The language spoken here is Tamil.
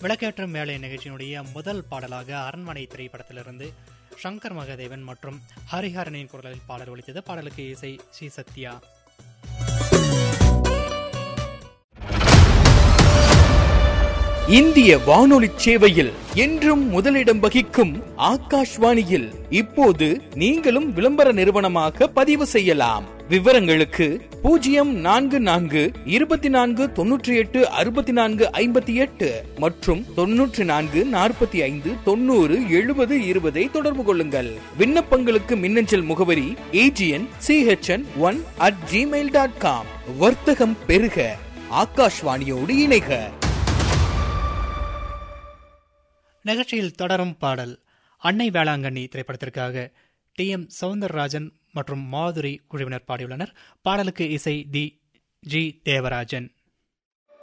விளக்கேற்றும் வேலை நிகழ்ச்சியினுடைய முதல் பாடலாக அரண்மனை திரைப்படத்திலிருந்து சங்கர் மகாதேவன் மற்றும் ஹரிஹரனின் குரலில் பாடல் ஒலித்தது பாடலுக்கு இசை ஸ்ரீ சத்யா இந்திய வானொலி சேவையில் என்றும் முதலிடம் வகிக்கும் ஆகாஷ்வாணியில் இப்போது நீங்களும் விளம்பர நிறுவனமாக பதிவு செய்யலாம் விவரங்களுக்கு பூஜ்ஜியம் நான்கு நான்கு இருபத்தி நான்கு தொன்னூற்றி எட்டு அறுபத்தி நான்கு ஐம்பத்தி எட்டு மற்றும் தொன்னூற்றி நான்கு நாற்பத்தி ஐந்து தொண்ணூறு எழுபது இருபதை தொடர்பு கொள்ளுங்கள் விண்ணப்பங்களுக்கு மின்னஞ்சல் முகவரி AGN CHN one at Gmail dot com வர்த்தகம் பெருக ஆகாஷ்வாணியோடு இணைக நிகழ்ச்சியில் தொடரும் பாடல் அன்னை வேளாங்கண்ணி திரைப்படத்திற்காக டி எம் சவுந்தரராஜன் மற்றும் மாதுரி குழுவினர் பாடியுள்ளனர் பாடலுக்கு இசை தி ஜி தேவராஜன்